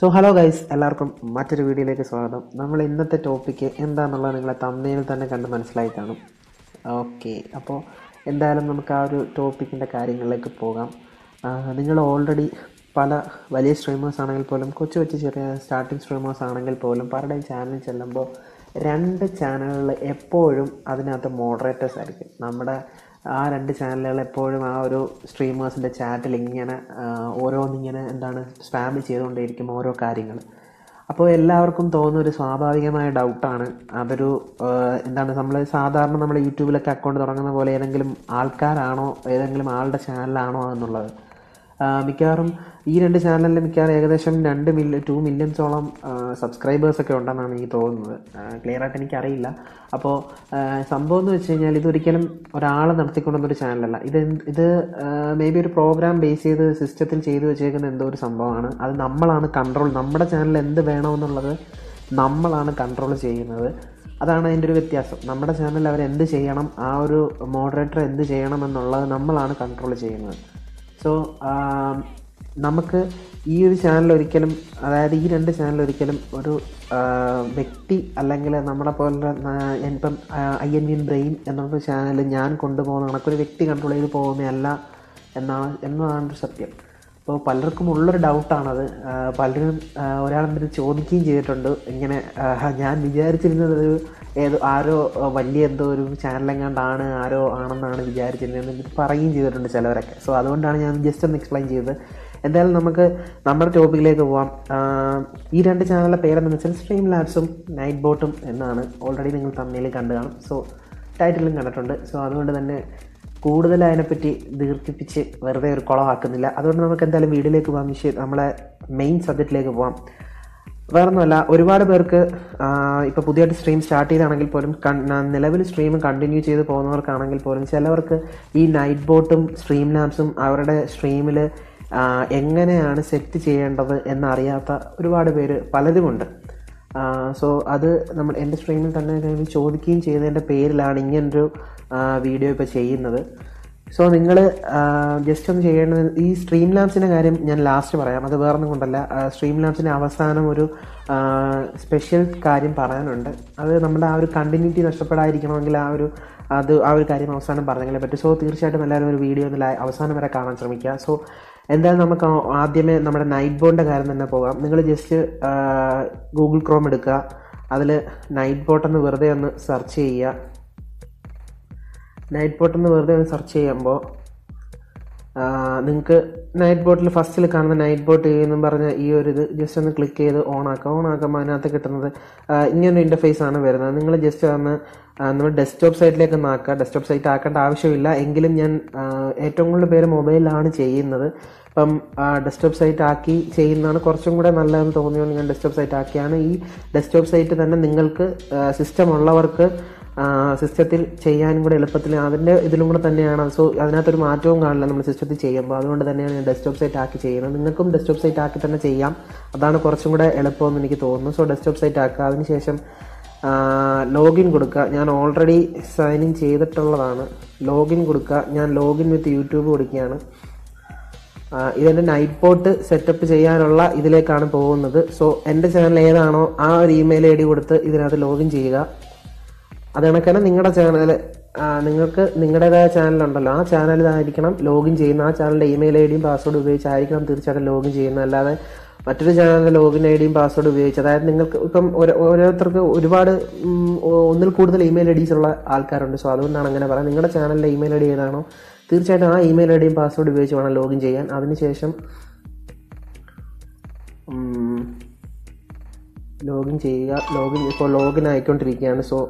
so hello guys എല്ലാവർക്കും മറ്റൊരു വീഡിയോയിലേക്ക് സ്വാഗതം നമ്മൾ ഇന്നത്തെ ടോപ്പിക്ക് എന്താണെന്നുള്ളത് നിങ്ങളെ തമ്മയിൽ തന്നെ കണ്ട് മനസ്സിലായി കാണും ഓക്കെ അപ്പോൾ എന്തായാലും നമുക്ക് ആ ഒരു ടോപ്പിക്കിൻ്റെ കാര്യങ്ങളിലേക്ക് പോകാം നിങ്ങൾ ഓൾറെഡി പല വലിയ സ്ട്രീമേഴ്സ് ആണെങ്കിൽ പോലും കൊച്ചു കൊച്ചു ചെറിയ സ്റ്റാർട്ടിങ് സ്ട്രീമേഴ്സ് ആണെങ്കിൽ പോലും പലരുടെയും ചാനലിൽ ചെല്ലുമ്പോൾ രണ്ട് ചാനലുകളിൽ എപ്പോഴും അതിനകത്ത് മോഡറേറ്റേഴ്സ് ആയിരിക്കും നമ്മുടെ ആ രണ്ട് ചാനലുകൾ എപ്പോഴും ആ ഒരു സ്ട്രീമേഴ്സിൻ്റെ ചാറ്റിൽ ഇങ്ങനെ ആ, ഓരോന്നിങ്ങനെ എന്താണ് സ്പാം ചെയ്തുകൊണ്ടേയിരിക്കും ഓരോ കാര്യങ്ങൾ അപ്പോൾ എല്ലാവർക്കും തോന്നുന്ന ഒരു സ്വാഭാവികമായ ഡൗട്ടാണ് അതൊരു ആ, എന്താണ് നമ്മൾ സാധാരണ നമ്മൾ യൂട്യൂബിലൊക്കെ അക്കൗണ്ട് തുടങ്ങുന്ന പോലെ ഏതെങ്കിലും ആൾക്കാരാണോ ഏതെങ്കിലും ആളുടെ ചാനലാണോ എന്നുള്ളത് ആ, മിക്കവാറും ഈ രണ്ട് ചാനലിൽ മിക്കവാറും ഏകദേശം രണ്ട് മില്യൺ ടു മില്യൺസോളം സബ്സ്ക്രൈബേഴ്സൊക്കെ ഉണ്ടെന്നാണ് എനിക്ക് തോന്നുന്നത് ക്ലിയർ ആയിട്ട് എനിക്കറിയില്ല അപ്പോൾ സംഭവം എന്ന് വെച്ച് കഴിഞ്ഞാൽ ഇതൊരിക്കലും ഒരാൾ നടത്തിക്കൊണ്ടുവന്നൊരു ചാനലല്ല ഇത് എന്ത്- ഇത് മേ ബി ഒരു പ്രോഗ്രാം ബേസ് ചെയ്ത് സിസ്റ്റത്തിൽ ചെയ്തു വെച്ചേക്കുന്ന എന്തോ ഒരു സംഭവമാണ് അത് നമ്മളാണ് കൺട്രോൾ നമ്മുടെ ചാനൽ എന്ത് വേണമെന്നുള്ളത് നമ്മളാണ് കൺട്രോൾ ചെയ്യുന്നത് അതാണ് അതിൻ്റെ ഒരു വ്യത്യാസം നമ്മുടെ ചാനലിൽ അവർ എന്ത് ചെയ്യണം ആ ഒരു മോഡറേറ്റർ എന്ത് ചെയ്യണം എന്നുള്ളത് നമ്മളാണ് കൺട്രോൾ ചെയ്യുന്നത് സോ നമുക്ക് ഈ ഒരു ചാനൽ ഒരിക്കലും അതായത് ഈ രണ്ട് ചാനൽ ഒരിക്കലും ഒരു ആ, വ്യക്തി അല്ലെങ്കിൽ നമ്മളെ പോലെ ഇപ്പം ഐ എൻ വിൻ ബ്രെയിൻ എന്നുള്ള ചാനൽ ഞാൻ കൊണ്ടുപോകുന്ന കണക്കൊരു വ്യക്തി കൺട്രോൾ ചെയ്ത് പോകുന്നതല്ല എന്നാണ് എന്നതാണ് ഒരു സത്യം അപ്പോൾ പലർക്കും ഉള്ളൊരു ഡൗട്ടാണത് ആ, പലരും ആ, ഒരാളെൻ്റെ അടുത്ത് ചോദിക്കുകയും ചെയ്തിട്ടുണ്ട് ഇങ്ങനെ ആ, ഞാൻ വിചാരിച്ചിരുന്നത് ഒരു ഏതോ ആരോ ആ, വലിയ എന്തോ ഒരു ചാനലെങ്ങാണ്ടാണ് ആരോ ആണെന്നാണ് വിചാരിച്ചിരുന്നത് എന്നിട്ട് പറയുകയും ചെയ്തിട്ടുണ്ട് ചിലവരൊക്കെ സോ അതുകൊണ്ടാണ് ഞാൻ ജസ്റ്റ് ഒന്ന് എക്സ്പ്ലെയിൻ ചെയ്തത് എന്തായാലും നമുക്ക് നമ്മുടെ ടോപ്പിക്കിലേക്ക് പോവാം ആ, ഈ രണ്ട് ചാനലിൻ്റെ പേരെന്ന് വെച്ചാൽ സ്ട്രീം ലാബ്സും നൈറ്റ് ബോട്ടും എന്നാണ് ഓൾറെഡി നിങ്ങൾ തമ്മിൽ കണ്ടു കാണും സോ ടൈറ്റിലും കണ്ടിട്ടുണ്ട് സോ അതുകൊണ്ട് തന്നെ കൂടുതൽ അതിനെപ്പറ്റി ദീർഘിപ്പിച്ച് വെറുതെ ഒരു കുളമാക്കുന്നില്ല അതുകൊണ്ട് നമുക്ക് എന്തായാലും വീഡിയോയിലേക്ക് പോകാം വിഷയം നമ്മളെ മെയിൻ സബ്ജക്റ്റിലേക്ക് പോകാം വേറൊന്നുമല്ല ഒരുപാട് പേർക്ക് ഇപ്പോൾ പുതിയതായിട്ട് സ്ട്രീം സ്റ്റാർട്ട് ചെയ്താണെങ്കിൽ പോലും കൺ- ന- നിലവിൽ സ്ട്രീം കണ്ടിന്യൂ ചെയ്ത് പോകുന്നവർക്കാണെങ്കിൽ പോലും ചിലവർക്ക് ഈ നൈറ്റ് ബോട്ടും സ്ട്രീം ലാബ്സും അവരുടെ സ്ട്രീമിൽ എങ്ങനെയാണ് സെറ്റ് ചെയ്യേണ്ടത് എന്നറിയാത്ത ഒരുപാട് പേര് പലരുമുണ്ട് സോ അത് നമ്മൾ എൻ്റെ സ്ട്രീമിൽ തന്നെ ഞാൻ ചോദിക്കുകയും ചെയ്തതിൻ്റെ പേരിലാണ് ഇങ്ങനൊരു വീഡിയോ ഇപ്പോൾ ചെയ്യുന്നത് സോ നിങ്ങൾ ജസ്റ്റ് ഒന്ന് ചെയ്യേണ്ടത് ഈ സ്ട്രീം ലാബ്സിൻ്റെ കാര്യം ഞാൻ ലാസ്റ്റ് പറയാം അത് വേറൊന്നും കൊണ്ടല്ല സ്ട്രീം ലാബ്സിൻ്റെ അവസാനം ഒരു സ്പെഷ്യൽ കാര്യം പറയാനുണ്ട് അത് നമ്മുടെ ആ ഒരു കണ്ടിന്യൂറ്റി നഷ്ടപ്പെടാതിരിക്കണമെങ്കിൽ ആ ഒരു അത് ആ ഒരു കാര്യം അവസാനം പറഞ്ഞെങ്കിലേ പറ്റും സോ തീർച്ചയായിട്ടും എല്ലാവരും ഒരു വീഡിയോ ഒന്ന് ലൈ- അവസാനം വരെ കാണാൻ ശ്രമിക്കുക സോ എന്തായാലും നമുക്ക് ആ- ആദ്യമേ നമ്മുടെ നൈറ്റ് ബോണ്ടിൻ്റെ കാര്യം തന്നെ പോകാം നിങ്ങൾ ജസ്റ്റ് ഗൂഗിൾ ക്രോം എടുക്കുക അതിൽ നൈറ്റ് ബോട്ട് എന്ന് വെറുതെ ഒന്ന് സെർച്ച് ചെയ്യുക നൈറ്റ് ബോട്ട് എന്ന് വെറുതെ ഒന്ന് സെർച്ച് ചെയ്യുമ്പോൾ നിങ്ങൾക്ക് നൈറ്റ് ബോട്ടിൽ ഫസ്റ്റിൽ കാണുന്ന നൈറ്റ് ബോട്ട് എന്നും പറഞ്ഞ ഈ ഒരു ഇത് ജസ്റ്റ് ഒന്ന് ക്ലിക്ക് ചെയ്ത് ഓൺ ആക്കുക ഓൺ ആക്കുമ്പോൾ അതിനകത്ത് കിട്ടുന്നത് ആ, ഇങ്ങനൊരു ഇൻ്റർഫേസ് ആണ് വരുന്നത് നിങ്ങൾ ജസ്റ്റ് ഒന്ന് ആ, നമ്മൾ ഡെസ്ക്ടോപ്പ് സൈറ്റിലേക്ക് ഒന്ന് ആക്കുക ഡെസ്ക്ടോപ്പ് സൈറ്റ് ആക്കേണ്ട ആവശ്യമില്ല എങ്കിലും ഞാൻ ആ, ഏറ്റവും കൂടുതൽ പേര് മൊബൈലിലാണ് ചെയ്യുന്നത് അപ്പം ഡെസ്ക്ടോപ്പ് സൈറ്റ് ആക്കി ചെയ്യുന്നതാണ് കുറച്ചും കൂടെ നല്ലതെന്ന് തോന്നിയോണ്ട് ഞാൻ ഡെസ്ക്ടോപ്പ് സൈറ്റ് ആക്കിയാണ് ഈ ഡെസ്ക്ടോപ്പ് സൈറ്റ് തന്നെ നിങ്ങൾക്ക് സിസ്റ്റം ഉള്ളവർക്ക് സിസ്റ്റത്തിൽ ചെയ്യാനും കൂടെ എളുപ്പത്തിൽ അതിൻ്റെ ഇതിലും കൂടെ തന്നെയാണ് സോ അതിനകത്തൊരു മാറ്റവും കാണില്ല നമ്മൾ സിസ്റ്റത്തിൽ ചെയ്യുമ്പോൾ അതുകൊണ്ട് തന്നെയാണ് ഞാൻ ഡെസ്ക്ടോപ്പ് സൈറ്റ് ആക്കി ചെയ്യുന്നത് നിങ്ങൾക്കും ഡെസ്ക്ടോപ്പ് സൈറ്റ് ആക്കി തന്നെ ചെയ്യാം അതാണ് കുറച്ചും കൂടെ എളുപ്പമെന്ന് എനിക്ക് തോന്നുന്നു സോ ഡെസ്ക്ടോപ്പ് സൈറ്റ് ആക്കുക അതിനുശേഷം ലോഗിൻ കൊടുക്കുക ഞാൻ ഓൾറെഡി സൈൻ ഇൻ ചെയ്തിട്ടുള്ളതാണ് ലോഗിൻ കൊടുക്കുക ഞാൻ ലോഗിൻ വിത്ത് യൂട്യൂബ് കൊടുക്കുകയാണ് ആ, ഇതെൻ്റെ നൈറ്റ് പോട്ട് സെറ്റപ്പ് ചെയ്യാനുള്ള ഇതിലേക്കാണ് പോകുന്നത് സോ എൻ്റെ ചാനൽ ഏതാണോ ആ ഒരു ഇമെയിൽ ഐ ഡി കൊടുത്ത് ഇതിനകത്ത് ലോഗിൻ ചെയ്യുക അത് കണക്കാണ് നിങ്ങളുടെ ചാനൽ നിങ്ങൾക്ക് നിങ്ങളുടേതായ ചാനലുണ്ടല്ലോ ആ ചാനലിലായിരിക്കണം ലോഗിൻ ചെയ്യുന്ന ആ ചാനലിൻ്റെ ഇമെയിൽ ഐ ഡിയും പാസ്വേഡ് ഉപയോഗിച്ചായിരിക്കണം തീർച്ചയായിട്ടും ലോഗിൻ ചെയ്യുന്നത് അല്ലാതെ മറ്റൊരു ചാനലിൻ്റെ ലോഗിൻ ഐ ഡിയും പാസ്വേഡ് ഉപയോഗിച്ച് അതായത് നിങ്ങൾക്ക് ഇപ്പം ഓരോ- ഓരോരുത്തർക്ക് ഒരുപാട് ഉം, ഒന്നിൽ കൂടുതൽ ഇമെയിൽ ഐ ഡീസ് ഉള്ള ആൾക്കാരുണ്ട് സോ അതുകൊണ്ടാണ് അങ്ങനെ പറയാം നിങ്ങളുടെ ചാനലിൻ്റെ ഇമെയിൽ ഐ ഡി ഏതാണോ തീർച്ചയായിട്ടും ആ ഇമെയിൽ ഐ ഡിയും പാസ്വേഡ് ഉപയോഗിച്ച് വേണം ലോഗിൻ ചെയ്യാൻ അതിനുശേഷം ലോഗിൻ ചെയ്യുക ലോഗിൻ ഇപ്പോൾ ലോഗിൻ ആയിക്കൊണ്ടിരിക്കുകയാണ് സോ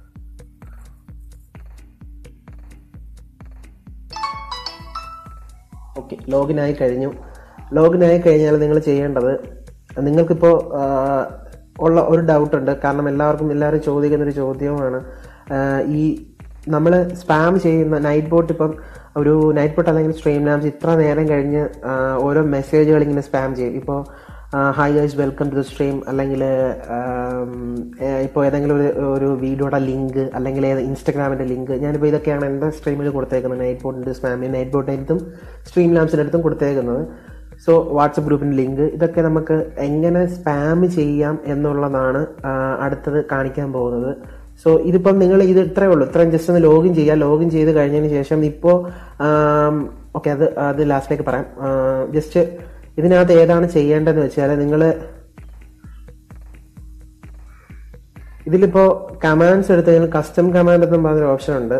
ഓക്കെ ലോഗിൻ ആയി കഴിഞ്ഞു ലോഗിൻ ആയി കഴിഞ്ഞാൽ നിങ്ങൾ ചെയ്യേണ്ടത് നിങ്ങൾക്കിപ്പോൾ ആ, ഉള്ള ഒരു ഡൗട്ട് ഉണ്ട് കാരണം എല്ലാവർക്കും എല്ലാവരും ചോദിക്കുന്ന ഒരു ചോദ്യവുമാണ് ആ, ഈ നമ്മൾ സ്പാം ചെയ്യുന്ന നൈറ്റ് ബോട്ട് ഇപ്പം ഒരു നൈറ്റ് ബോട്ട് അല്ലെങ്കിൽ സ്ട്രീം ലാബ്സ് ഇത്ര നേരം കഴിഞ്ഞ് ആ, ഓരോ മെസ്സേജുകൾ ഇങ്ങനെ സ്പാം ചെയ്യും ഇപ്പോൾ hi guys welcome to the stream അല്ലെങ്കിൽ ഇപ്പോൾ ഏതെങ്കിലും ഒരു ഒരു വീഡിയോയുടെ ലിങ്ക് അല്ലെങ്കിൽ ഏത് ഇൻസ്റ്റഗ്രാമിൻ്റെ ലിങ്ക് ഞാനിപ്പോൾ ഇതൊക്കെയാണ് എൻ്റെ സ്ട്രീമിൽ കൊടുത്തേക്കുന്നത് നൈറ്റ് ബോട്ടിൻ്റെ സ്പാമിൽ നൈറ്റ് ബോട്ടിൻ്റെ അടുത്തും സ്ട്രീം ലാബ്സിൻ്റെ അടുത്തും കൊടുത്തേക്കുന്നത് സോ വാട്സപ്പ് ഗ്രൂപ്പിന്റെ ലിങ്ക് ഇതൊക്കെ നമുക്ക് എങ്ങനെ സ്പാം ചെയ്യാം എന്നുള്ളതാണ് ആ, അടുത്തത് കാണിക്കാൻ പോകുന്നത് സോ ഇതിപ്പം നിങ്ങൾ ഇത് ഇത്രയേ ഉള്ളൂ ഇത്രയും ജസ്റ്റ് ഒന്ന് ലോഗിൻ ചെയ്യുക ലോഗിൻ ചെയ്ത് കഴിഞ്ഞതിന് ശേഷം ഇപ്പോൾ ഓക്കെ അത് അത് ലാസ്റ്റിലേക്ക് പറയാം ജസ്റ്റ് ഇതിനകത്ത് ഏതാണ് ചെയ്യേണ്ടതെന്ന് വെച്ചാൽ നിങ്ങൾ ഇതിലിപ്പോ കമാൻഡ്സ് എടുത്ത് കഴിഞ്ഞാൽ കസ്റ്റം കമാൻഡ് എന്നും പറഞ്ഞൊരു ഓപ്ഷൻ ഉണ്ട്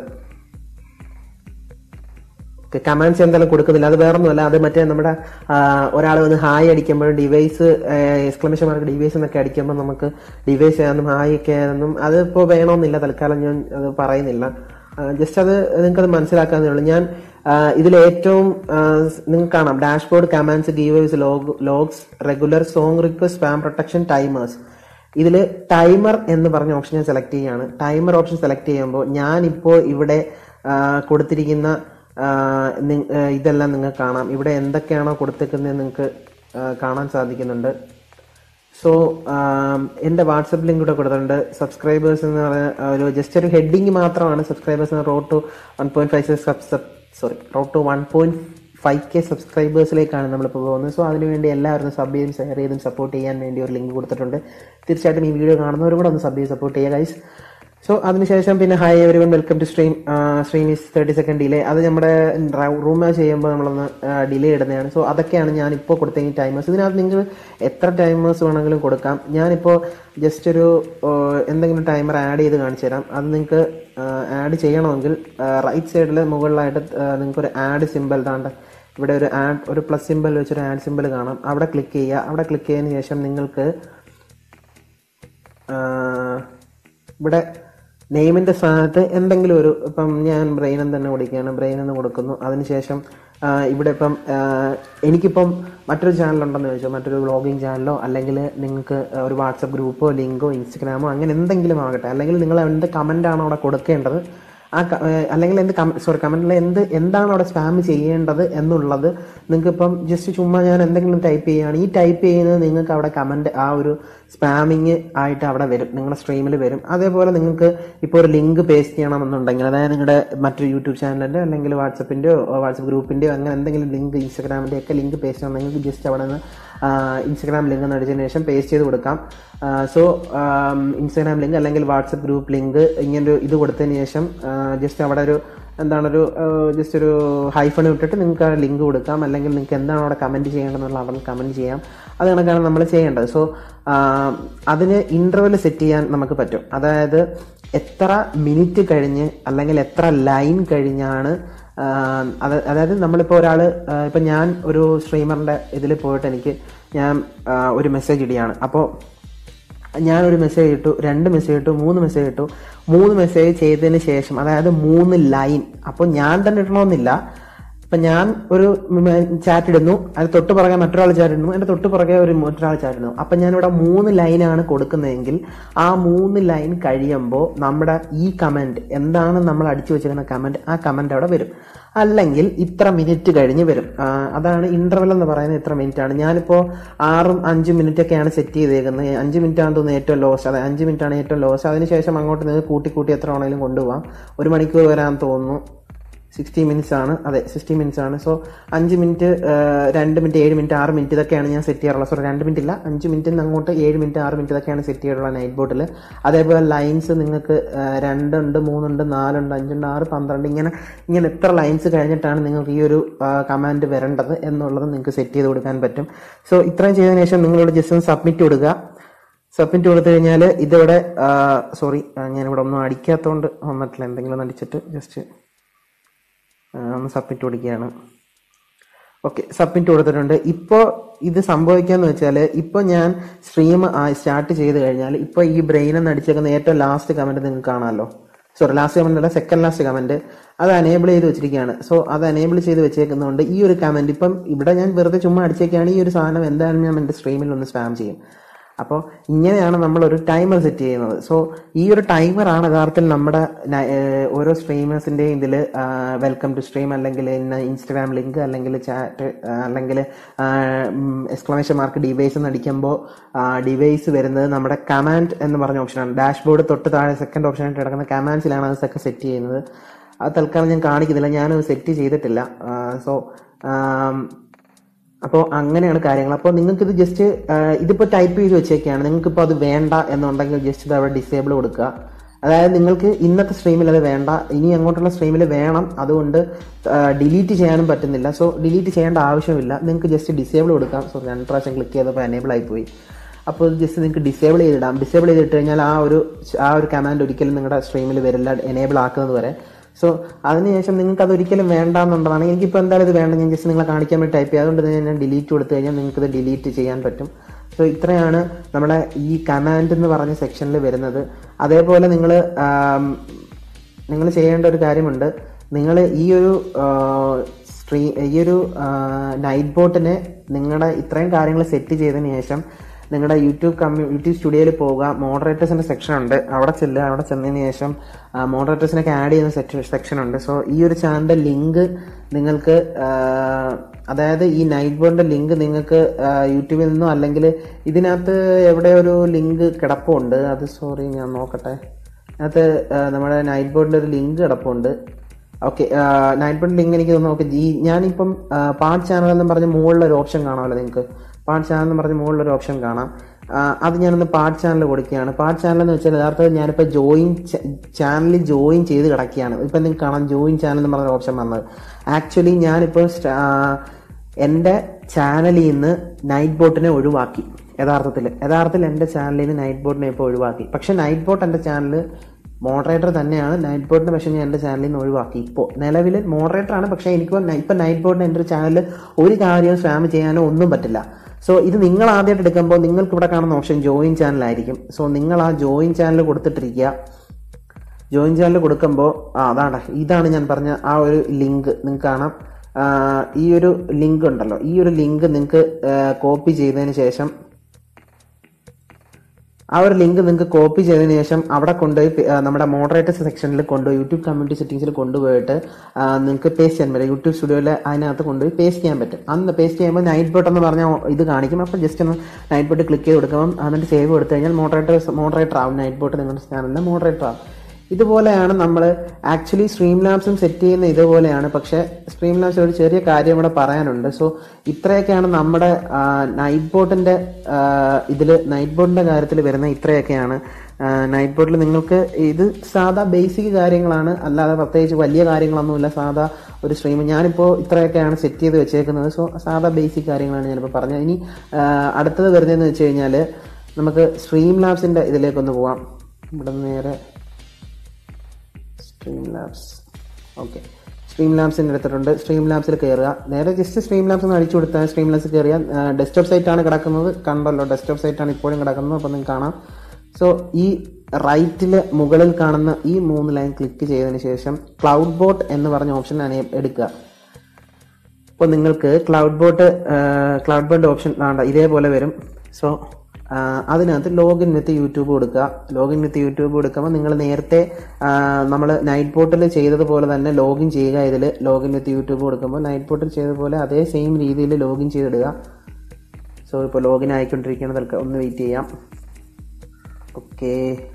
കമാൻഡ്സ് എന്തായാലും കൊടുക്കുന്നില്ല അത് വേറൊന്നുമല്ല അത് മറ്റേ നമ്മുടെ ഒരാൾ വന്ന് ഹായ് അടിക്കുമ്പോൾ ഡിവൈസ് എക്സ്ക്ലമേഷൻ മാർക്ക് ഡിവൈസ് എന്നൊക്കെ അടിക്കുമ്പോൾ നമുക്ക് ഡിവൈസ് ചെയ്യാനും ഹായ് ഒക്കെ ആണെന്നും അതിപ്പോൾ വേണമെന്നില്ല തൽക്കാലം ഞാൻ അത് പറയുന്നില്ല ജസ്റ്റ് അത് നിങ്ങൾക്ക് അത് മനസ്സിലാക്കാന്നേ ഉള്ളൂ ഞാൻ ഇതിൽ ഏറ്റവും നിങ്ങൾക്ക് കാണാം dashboard commands givers log logs regular song request spam protection timers ഇതിൽ ടൈമർ എന്ന് പറഞ്ഞ ഓപ്ഷൻ ഞാൻ സെലക്ട് ചെയ്യുകയാണ് ടൈമർ ഓപ്ഷൻ സെലക്ട് ചെയ്യുമ്പോൾ ഞാനിപ്പോൾ ഇവിടെ ആ, കൊടുത്തിരിക്കുന്ന ആ, നി- ആ, ഇതെല്ലാം നിങ്ങൾക്ക് കാണാം ഇവിടെ എന്തൊക്കെയാണോ കൊടുത്തേക്കുന്നത് നിങ്ങൾക്ക് ആ, കാണാൻ സാധിക്കുന്നുണ്ട് സോ എൻ്റെ വാട്സപ്പ് ലിങ്ക് ഇവിടെ കൊടുത്തിട്ടുണ്ട് സബ്സ്ക്രൈബേഴ്സ് എന്ന് പറഞ്ഞ ഒരു ജസ്റ്റ് ഒരു ഹെഡിങ് മാത്രമാണ് subscribers road to one point five sub sorry road to one point five K സബ്സ്ക്രൈബേഴ്സിലേക്കാണ് നമ്മളിപ്പോൾ പോകുന്നത് സോ അതിനുവേണ്ടി എല്ലാവരും സബ് ചെയ്തും ഷെയർ ചെയ്തും സപ്പോർട്ട് ചെയ്യാൻ വേണ്ടി ഒരു ലിങ്ക് കൊടുത്തിട്ടുണ്ട് തീർച്ചയായിട്ടും ഈ വീഡിയോ കാണുന്നവരും കൂടെ ഒന്ന് സബ് ചെയ്ത് സപ്പോർട്ട് ചെയ്യുക ഗൈസ് സോ അതിനുശേഷം പിന്നെ hi everyone welcome to stream stream is thirty second delay അത് നമ്മുടെ റൂം ചെയ്യുമ്പോൾ നമ്മളൊന്ന് ഡിലേ ഇടുന്നതാണ് സോ അതൊക്കെയാണ് ഞാൻ ഇപ്പോൾ കൊടുത്ത ഈ ടൈമേഴ്സ് ഇതിനകത്ത് നിങ്ങൾ എത്ര ടൈമേഴ്സ് വേണമെങ്കിലും കൊടുക്കാം ഞാനിപ്പോൾ ജസ്റ്റ് ഒരു ആ, എന്തെങ്കിലും ടൈമർ ആഡ് ചെയ്ത് കാണിച്ചു തരാം അത് നിങ്ങൾക്ക് ആഡ് ചെയ്യണമെങ്കിൽ റൈറ്റ് സൈഡിൽ മുകളിലായിട്ട് നിങ്ങൾക്ക് ഒരു ആഡ് സിമ്പിൾ താണ്ട് ഇവിടെ ഒരു ആഡ് ഒരു പ്ലസ് സിമ്പിൾ വെച്ചൊരു ആഡ് സിമ്പിൾ കാണാം അവിടെ ക്ലിക്ക് ചെയ്യുക അവിടെ ക്ലിക്ക് ചെയ്തതിന് ശേഷം നിങ്ങൾക്ക് ആഹ് ഇവിടെ നെയിമിന്റെ സ്ഥാനത്ത് എന്തെങ്കിലും ഒരു ഇപ്പം ഞാൻ ബ്രെയിൻ എന്ന് തന്നെ കൊടുക്കുകയാണ് ബ്രെയിൻ എന്ന് കൊടുക്കുന്നു അതിനുശേഷം ആഹ് ഇവിടെ ഇപ്പം ആഹ് എനിക്കിപ്പം മറ്റൊരു ചാനൽ ഉണ്ടെന്ന് ചോദിച്ചോ മറ്റൊരു വ്ളോഗിങ് ചാനലോ അല്ലെങ്കിൽ നിങ്ങൾക്ക് ഒരു വാട്സപ്പ് ഗ്രൂപ്പോ ലിങ്കോ ഇൻസ്റ്റഗ്രാമോ അങ്ങനെ എന്തെങ്കിലും ആകട്ടെ അല്ലെങ്കിൽ നിങ്ങൾ എന്ത് കമൻ്റ് ആണോ അവിടെ കൊടുക്കേണ്ടത് ആ ക- ഏഹ് അല്ലെങ്കിൽ എന്ത് സോറി കമന്റിൽ എന്ത് എന്താണ് അവിടെ സ്പാം ചെയ്യേണ്ടത് എന്നുള്ളത് നിങ്ങൾക്ക് ഇപ്പം ജസ്റ്റ് ചുമ്മാ ഞാൻ എന്തെങ്കിലും ടൈപ്പ് ചെയ്യുകയാണ് ഈ ടൈപ്പ് ചെയ്യുന്നത് നിങ്ങൾക്ക് അവിടെ കമന്റ് ആ ഒരു സ്പാമിങ് ആയിട്ട് അവിടെ വരും നിങ്ങളുടെ സ്ട്രീമിൽ വരും അതേപോലെ നിങ്ങൾക്ക് ഇപ്പോൾ ഒരു ലിങ്ക് പേസ്റ്റ് ചെയ്യണമെന്നുണ്ടെങ്കിൽ അതായത് നിങ്ങളുടെ മറ്റൊരു യൂട്യൂബ് ചാനലിൻ്റെ അല്ലെങ്കിൽ വാട്സപ്പിൻ്റെയോ വാട്സപ്പ് ഗ്രൂപ്പിൻ്റെയോ അങ്ങനെ എന്തെങ്കിലും ലിങ്ക് ഇൻസ്റ്റാഗ്രാമിൻ്റെ ഒക്കെ ലിങ്ക് പേസ്റ്റ് ചെയ്യണം നിങ്ങൾക്ക് ജസ്റ്റ് അവിടെ നിന്ന് ഇൻസ്റ്റാഗ്രാം ലിങ്ക് എന്ന് അടിച്ചതിന് ശേഷം പേസ്റ്റ് ചെയ്ത് കൊടുക്കാം സോ ഇൻസ്റ്റാഗ്രാം ലിങ്ക് അല്ലെങ്കിൽ വാട്സപ്പ് ഗ്രൂപ്പ് ലിങ്ക് ഇങ്ങനൊരു ഇത് കൊടുത്തതിന് ശേഷം ജസ്റ്റ് അവിടെ ഒരു എന്താണ് ഒരു ജസ്റ്റ് ഒരു ഹൈഫൺ ഇട്ടിട്ട് നിങ്ങൾക്ക് ആ ലിങ്ക് കൊടുക്കാം അല്ലെങ്കിൽ നിങ്ങൾക്ക് എന്താണ് അവിടെ കമൻറ്റ് ചെയ്യേണ്ടതെന്നുള്ള അവിടെ കമൻറ്റ് ചെയ്യാം അത് കണക്കാണ് നമ്മൾ ചെയ്യേണ്ടത് സോ അതിന് ഇൻ്റർവെൽ സെറ്റ് ചെയ്യാൻ നമുക്ക് പറ്റും അതായത് എത്ര മിനിറ്റ് കഴിഞ്ഞ് അല്ലെങ്കിൽ എത്ര ലൈൻ കഴിഞ്ഞാണ് ആഹ് അത് അതായത് നമ്മളിപ്പോൾ ഒരാൾ ഇപ്പം ഞാൻ ഒരു സ്ട്രീമറിൻ്റെ ഇതിൽ പോയിട്ട് എനിക്ക് ഞാൻ ആഹ് ഒരു മെസ്സേജ് ഇടുകയാണ് അപ്പോൾ ഞാനൊരു മെസ്സേജ് ഇട്ടു രണ്ട് മെസ്സേജ് ഇട്ടു മൂന്ന് മെസ്സേജ് ഇട്ടു മൂന്ന് മെസ്സേജ് ചെയ്തതിന് ശേഷം അതായത് മൂന്ന് ലൈൻ അപ്പോൾ ഞാൻ തന്നെ ഇടണമെന്നില്ല ഇപ്പം ഞാൻ ഒരു ചാറ്റ് ഇടുന്നു അത് തൊട്ട് പുറകെ മറ്റൊരാൾ ചാറ്റ് ഇടുന്നു എൻ്റെ തൊട്ട് പുറകെ ഒരു മറ്റൊരാൾ ചാറ്റ് ഇടുന്നു അപ്പം ഞാനിവിടെ മൂന്ന് ലൈനാണ് കൊടുക്കുന്നതെങ്കിൽ ആ മൂന്ന് ലൈൻ കഴിയുമ്പോൾ നമ്മുടെ ഈ കമൻറ്റ് എന്താണ് നമ്മൾ അടിച്ചു വെച്ചിരിക്കുന്ന കമൻറ്റ് ആ കമൻറ്റ് അവിടെ വരും അല്ലെങ്കിൽ ഇത്ര മിനിറ്റ് കഴിഞ്ഞ് വരും ആ, അതാണ് ഇന്റർവെൽ എന്ന് പറയുന്നത് ഇത്ര മിനിറ്റ് ആണ് ഞാനിപ്പോൾ ആറും അഞ്ചും മിനിറ്റ് ഒക്കെയാണ് സെറ്റ് ചെയ്തേക്കുന്നത് അഞ്ച് മിനിറ്റ് ആണെന്ന് തോന്നുന്നു ഏറ്റവും ലോസ് അതെ അഞ്ച് മിനിറ്റ് ആണ് ഏറ്റവും ലോസ് അതിനുശേഷം അങ്ങോട്ട് നിങ്ങൾക്ക് കൂട്ടി കൂട്ടി എത്ര വേണമെങ്കിലും കൊണ്ടുപോകാം ഒരു മണിക്കൂർ വരാൻ തോന്നുന്നു സിക്സ്റ്റി മിനിറ്റ്സ് ആണ് അതെ സിക്സ്റ്റി മിനിറ്റ്സ് ആണ് സോ അഞ്ച് മിനിറ്റ് രണ്ട് മിനിറ്റ് ഏഴ് മിനിറ്റ് ആറ് മിനിറ്റ് ഇതൊക്കെയാണ് ഞാൻ സെറ്റ് ചെയ്യാറുള്ളത് സോ രണ്ട് മിനിറ്റ് ഇല്ല അഞ്ച് മിനിറ്റ് നിന്ന് അങ്ങോട്ട് ഏഴ് മിനിറ്റ് ആറ് മിനിറ്റ് ഇതൊക്കെയാണ് സെറ്റ് ചെയ്യാറുള്ളത് നൈറ്റ് ബോട്ടിൽ അതേപോലെ ലൈൻസ് നിങ്ങൾക്ക് ആ, രണ്ടുണ്ട് മൂന്നുണ്ട് നാലുണ്ട് അഞ്ചുണ്ട് ആറ് പന്ത്രണ്ട് ഇങ്ങനെ ഇങ്ങനെ എത്ര ലൈൻസ് കഴിഞ്ഞിട്ടാണ് നിങ്ങൾക്ക് ഈ ഒരു കമാൻഡ് വരേണ്ടത് എന്നുള്ളത് നിങ്ങൾക്ക് സെറ്റ് ചെയ്ത് കൊടുക്കാൻ പറ്റും സോ ഇത്രയും ചെയ്തതിനു ശേഷം നിങ്ങളോട് ജസ്റ്റ് ഒന്ന് സബ്മിറ്റ് കൊടുക്കുക സബ്മിറ്റ് കൊടുത്തു കഴിഞ്ഞാൽ ഇതിവിടെ സോറി ഞാനിവിടെ ഒന്നും അടിക്കാത്തതുകൊണ്ട് വന്നിട്ടില്ല എന്തെങ്കിലും ഒന്ന് അടിച്ചിട്ട് ജസ്റ്റ് ഒന്ന് സബ്മിറ്റ് കൊടുക്കുകയാണ് ഓക്കെ സബ്മിറ്റ് കൊടുത്തിട്ടുണ്ട് ഇപ്പോൾ ഇത് സംഭവിക്കാന്ന് വെച്ചാൽ ഇപ്പോൾ ഞാൻ സ്ട്രീം സ്റ്റാർട്ട് ചെയ്ത് കഴിഞ്ഞാൽ ഇപ്പോൾ ഈ ബ്രെയിൻ എന്ന് അടിച്ചേക്കുന്ന ഏറ്റവും ലാസ്റ്റ് കമന്റ് നിങ്ങൾക്ക് കാണാമല്ലോ സോറി ലാസ്റ്റ് കമന്റ് അല്ല സെക്കൻഡ് ലാസ്റ്റ് കമന്റ് അത് അനേബിൾ ചെയ്ത് വെച്ചിരിക്കുകയാണ് സോ അത് അനേബിൾ ചെയ്ത് വെച്ചേക്കുന്നതുകൊണ്ട് ഈ ഒരു കമന്റ് ഇപ്പം ഇവിടെ ഞാൻ വെറുതെ ചുമ്മാ അടിച്ചേക്കാണ് ഈ ഒരു സാധനം എന്തായാലും ഞാൻ എൻ്റെ സ്ട്രീമിൽ ഒന്ന് സ്പാം ചെയ്യും അപ്പോൾ ഇങ്ങനെയാണ് നമ്മൾ ഒരു ടൈമർ സെറ്റ് ചെയ്യുന്നത് സോ ഈ ഒരു ടൈമറാണ് യഥാർത്ഥത്തിൽ നമ്മുടെ ന- ഏഹ് ഓരോ സ്ട്രീമേഴ്സിൻ്റെയും ഇതിൽ വെൽക്കം ടു സ്ട്രീം അല്ലെങ്കിൽ ഇൻസ്റ്റഗ്രാം ലിങ്ക് അല്ലെങ്കിൽ ചാറ്റ് അല്ലെങ്കിൽ എക്സ്ക്ലമേഷൻ മാർക്ക് ഡിവൈസ് എന്ന് അടിക്കുമ്പോൾ ഡിവൈസ് വരുന്നത് നമ്മുടെ കമാൻഡ് എന്ന് പറഞ്ഞ ഓപ്ഷനാണ് ഡാഷ്ബോർഡ് തൊട്ട് താഴെ സെക്കൻഡ് ഓപ്ഷനായിട്ട് കിടക്കുന്ന കമാൻഡ്സിലാണ് അതൊക്കെ സെറ്റ് ചെയ്യുന്നത് അത് തൽക്കാലം ഞാൻ കാണിക്കുന്നില്ല ഞാനത് സെറ്റ് ചെയ്തിട്ടില്ല സോ അപ്പോൾ അങ്ങനെയാണ് കാര്യങ്ങൾ അപ്പോൾ നിങ്ങൾക്ക് ഇത് ജസ്റ്റ് ഇതിപ്പോൾ ടൈപ്പ് ചെയ്ത് വെച്ചേക്കാണ് നിങ്ങൾക്ക് ഇപ്പോൾ അത് വേണ്ട എന്നുണ്ടെങ്കിൽ ജസ്റ്റ് ഇത് അവിടെ ഡിസേബിൾ കൊടുക്കുക അതായത് നിങ്ങൾക്ക് ഇന്നത്തെ സ്ട്രീമിൽ അത് വേണ്ട ഇനി അങ്ങോട്ടുള്ള സ്ട്രീമിൽ വേണം അതുകൊണ്ട് ഡിലീറ്റ് ചെയ്യാനും പറ്റുന്നില്ല സോ ഡിലീറ്റ് ചെയ്യേണ്ട ആവശ്യമില്ല നിങ്ങൾക്ക് ജസ്റ്റ് ഡിസേബിൾ കൊടുക്കാം സോ രണ്ട് പ്രാവശ്യം ക്ലിക്ക് ചെയ്തപ്പോൾ എനേബിൾ ആയിപ്പോയി അപ്പോൾ ജസ്റ്റ് നിങ്ങൾക്ക് ഡിസേബിൾ ചെയ്തിടാം ഡിസേബിൾ ചെയ്തിട്ട് കഴിഞ്ഞാൽ ആ ഒരു ആ ഒരു കമാൻഡ് ഒരിക്കലും നിങ്ങളുടെ സ്ട്രീമിൽ വരില്ല എനേബിൾ ആക്കുന്നത് വരെ സോ അതിനുശേഷം നിങ്ങൾക്ക് അത് ഒരിക്കലും വേണ്ട എന്നുള്ളതാണ് എനിക്കിപ്പോൾ എന്തായാലും ഇത് വേണ്ട ഞാൻ ജസ്റ്റ് നിങ്ങളെ കാണിക്കാൻ വേണ്ടി ടൈപ്പ് ചെയ്യുക അതുകൊണ്ട് തന്നെ ഞാൻ ഡിലീറ്റ് കൊടുത്തു കഴിഞ്ഞാൽ നിങ്ങൾക്ക് ഇത് ഡിലീറ്റ് ചെയ്യാൻ പറ്റും സോ ഇത്രയാണ് നമ്മുടെ ഈ കമാൻഡ് എന്ന് പറഞ്ഞ സെക്ഷനിൽ വരുന്നത് അതേപോലെ നിങ്ങൾ നിങ്ങൾ ചെയ്യേണ്ട ഒരു കാര്യമുണ്ട് നിങ്ങൾ ഈ ഒരു സ്ട്രീ ഈ ഒരു നൈറ്റ് ബോട്ടിനെ നിങ്ങളുടെ ഇത്രയും കാര്യങ്ങൾ സെറ്റ് ചെയ്തതിന് ശേഷം നിങ്ങളുടെ യൂട്യൂബ് കമ്മ്യൂ യൂട്യൂബ് സ്റ്റുഡിയോയിൽ പോവുക മോഡറേറ്റേഴ്സിൻ്റെ സെക്ഷൻ ഉണ്ട് അവിടെ ചെല്ലുക അവിടെ ചെന്നതിന് ശേഷം മോഡറേറ്റേഴ്സിനൊക്കെ ആഡ് ചെയ്യുന്ന സെറ്റ് സെക്ഷൻ ഉണ്ട് സോ ഈ ഒരു ചാനലിൻ്റെ ലിങ്ക് നിങ്ങൾക്ക് അതായത് ഈ നൈറ്റ് ബോർഡിൻ്റെ ലിങ്ക് നിങ്ങൾക്ക് യൂട്യൂബിൽ നിന്നോ അല്ലെങ്കിൽ ഇതിനകത്ത് എവിടെ ഒരു ലിങ്ക് കിടപ്പുണ്ട് അത് സോറി ഞാൻ നോക്കട്ടെ അതിനകത്ത് നമ്മുടെ നൈറ്റ് ബോർഡിൻ്റെ ഒരു ലിങ്ക് കിടപ്പുണ്ട് ഓക്കെ നൈറ്റ് ബോർഡ് ലിങ്ക് എനിക്ക് നോക്കി ഈ ഞാനിപ്പം പാർട്ട് ചാനൽ എന്ന് പറഞ്ഞ് മുകളിൽ ഒരു ഓപ്ഷൻ കാണാമല്ലോ നിങ്ങൾക്ക് പാർട്ട് ചാനൽ എന്ന് പറഞ്ഞ് മുകളിൽ ഒരു ഓപ്ഷൻ കാണാം അത് ഞാനൊന്ന് പാർട്ട് ചാനൽ കൊടുക്കുകയാണ് പാർട്ട് ചാനൽ എന്ന് വെച്ചാൽ യഥാർത്ഥത്തിൽ ഞാനിപ്പോൾ ജോയിൻ ചാനലിൽ ജോയിൻ ചെയ്ത് കിടക്കുകയാണ് ഇപ്പം നിങ്ങൾക്ക് കാണാം ജോയിൻ ചാനൽ എന്ന് പറഞ്ഞ ഓപ്ഷൻ വന്നത് ആക്ച്വലി ഞാനിപ്പോൾ എൻ്റെ ചാനലിൽ നിന്ന് നൈറ്റ് ബോട്ടിനെ ഒഴിവാക്കി യഥാർത്ഥത്തിൽ യഥാർത്ഥത്തിൽ എൻ്റെ ചാനലിൽ നിന്ന് നൈറ്റ് ബോട്ടിനെ ഇപ്പോൾ ഒഴിവാക്കി പക്ഷേ നൈറ്റ് ബോട്ട് എൻ്റെ ചാനൽ മോഡറേറ്റർ തന്നെയാണ് നൈറ്റ് ബോട്ടിനെ പക്ഷേ ഞാൻ എൻ്റെ ചാനലിൽ നിന്ന് ഒഴിവാക്കി ഇപ്പോൾ നിലവിൽ മോഡറേറ്റർ ആണ് പക്ഷേ എനിക്ക് ഇപ്പം നൈറ്റ് ബോട്ടിന് എൻ്റെ ഒരു ചാനലിൽ ഒരു കാര്യവും സ്പാം ചെയ്യാനോ ഒന്നും പറ്റില്ല സോ ഇത് നിങ്ങൾ ആദ്യമായിട്ട് എടുക്കുമ്പോൾ നിങ്ങൾക്ക് ഇവിടെ കാണുന്ന ഓപ്ഷൻ ജോയിൻ ചാനലായിരിക്കും സോ നിങ്ങൾ ആ ജോയിൻ ചാനൽ കൊടുത്തിട്ടിരിക്കുക ജോയിൻ ചാനൽ കൊടുക്കുമ്പോൾ ആ അതാണ് ഇതാണ് ഞാൻ പറഞ്ഞ ആ ഒരു ലിങ്ക് നിങ്ങൾക്ക് കാണാം ഈ ഒരു ലിങ്ക് ഉണ്ടല്ലോ ഈ ഒരു ലിങ്ക് നിങ്ങൾക്ക് കോപ്പി ചെയ്തതിന് ശേഷം ആ ഒരു ലിങ്ക് നിങ്ങൾക്ക് കോപ്പി ചെയ്തതിന് ശേഷം അവിടെ കൊണ്ടുപോയി നമ്മുടെ മോഡറേറ്റേഴ്സ് സെക്ഷനിൽ കൊണ്ടുപോയി യൂട്യൂബ് കമ്മ്യൂണിറ്റി സെറ്റിംഗ്സിൽ കൊണ്ടുപോയിട്ട് നിങ്ങൾക്ക് പേസ്റ്റ് ചെയ്യാൻ പറ്റും യൂട്യൂബ് സ്റ്റുഡിയോയിൽ അതിനകത്ത് കൊണ്ടുപോയി പേസ്റ്റ് ചെയ്യാൻ പറ്റും അന്ന് പേസ്റ്റ് ചെയ്യുമ്പോൾ നൈറ്റ് ബോട്ട് എന്ന് പറഞ്ഞാൽ ഇത് കാണിക്കും അപ്പോൾ ജസ്റ്റ് ഒന്ന് നൈറ്റ് ബോട്ട് ക്ലിക്ക് ചെയ്ത് കൊടുക്കുമ്പോൾ എന്നിട്ട് സേവ് കൊടുത്തു കഴിഞ്ഞാൽ മോഡറേറ്റേഴ്സ് മോഡറേറ്റർ ആവും നൈറ്റ് ബോട്ട് നിങ്ങളുടെ ചാനലിൻ്റെ മോഡറേറ്റർ ആവും ഇതുപോലെയാണ് നമ്മൾ ആക്ച്വലി സ്ട്രീം ലാബ്സും സെറ്റ് ചെയ്യുന്ന ഇതുപോലെയാണ് പക്ഷേ സ്ട്രീം ലാബ്സിൽ ഒരു ചെറിയ കാര്യം ഇവിടെ പറയാനുണ്ട് സോ ഇത്രയൊക്കെയാണ് നമ്മുടെ നൈറ്റ് ബോട്ടിൻ്റെ ഇതിൽ നൈറ്റ് ബോട്ടിൻ്റെ കാര്യത്തിൽ വരുന്ന ഇത്രയൊക്കെയാണ് നൈറ്റ് ബോട്ടിൽ നിങ്ങൾക്ക് ഇത് സാധാ ബേസിക് കാര്യങ്ങളാണ് അല്ലാതെ പ്രത്യേകിച്ച് വലിയ കാര്യങ്ങളൊന്നുമില്ല സാധാ ഒരു സ്ട്രീം ഞാനിപ്പോൾ ഇത്രയൊക്കെയാണ് സെറ്റ് ചെയ്ത് വെച്ചേക്കുന്നത് സോ സാധാ ബേസിക് കാര്യങ്ങളാണ് ഞാനിപ്പോൾ പറഞ്ഞത് ഇനി അടുത്തത് വരുന്നതെന്ന് വെച്ച് കഴിഞ്ഞാൽ നമുക്ക് സ്ട്രീം ലാബ്സിൻ്റെ ഇതിലേക്കൊന്ന് പോവാം ഇവിടെ നേരെ സ്ട്രീം ലാബ്സ് ഓക്കെ സ്ട്രീം ലാബ്സിൻ്റെ എടുത്തിട്ടുണ്ട് സ്ട്രീം ലാബ്സിൽ കയറുക നേരെ ജസ്റ്റ് സ്ട്രീം ലാബ്സ് ഒന്ന് അടിച്ചു കൊടുത്താൽ സ്ട്രീം ലാബ്സ് കയറിയ ഡെസ്ക്ടോപ്പ് സൈറ്റാണ് കിടക്കുന്നത് കണ്ടല്ലോ ഡെസ്ക്ടോപ്പ് സൈറ്റാണ് ഇപ്പോഴും കിടക്കുന്നത് അപ്പോൾ നിങ്ങൾക്ക് കാണാം സോ ഈ റൈറ്റിൽ മുകളിൽ കാണുന്ന ഈ മൂന്ന് ലൈൻ ക്ലിക്ക് ചെയ്തതിന് ശേഷം ക്ലൗഡ് ബോട്ട് എന്ന് പറഞ്ഞ ഓപ്ഷൻ എടുക്കുക അപ്പോൾ നിങ്ങൾക്ക് cloud bot cloud bot option വേണ്ട ഇതേപോലെ വരും സോ അതിനകത്ത് ലോഗിൻ വിത്ത് യൂട്യൂബ് കൊടുക്കുക ലോഗിൻ വിത്ത് യൂട്യൂബ് കൊടുക്കുമ്പോൾ നിങ്ങൾ നേരത്തെ നമ്മൾ നൈറ്റ് പോർട്ടിൽ ചെയ്തതുപോലെ തന്നെ ലോഗിൻ ചെയ്യുക ഇതിൽ ലോഗിൻ വിത്ത് യൂട്യൂബ് കൊടുക്കുമ്പോൾ നൈറ്റ് പോർട്ടിൽ ചെയ്തതുപോലെ അതേ സെയിം രീതിയിൽ ലോഗിൻ ചെയ്തിടുക സോ ഇപ്പോൾ ലോഗിൻ ആയിക്കൊണ്ടിരിക്കുന്നത് ഒന്ന് വെയിറ്റ് ചെയ്യാം ഓക്കെ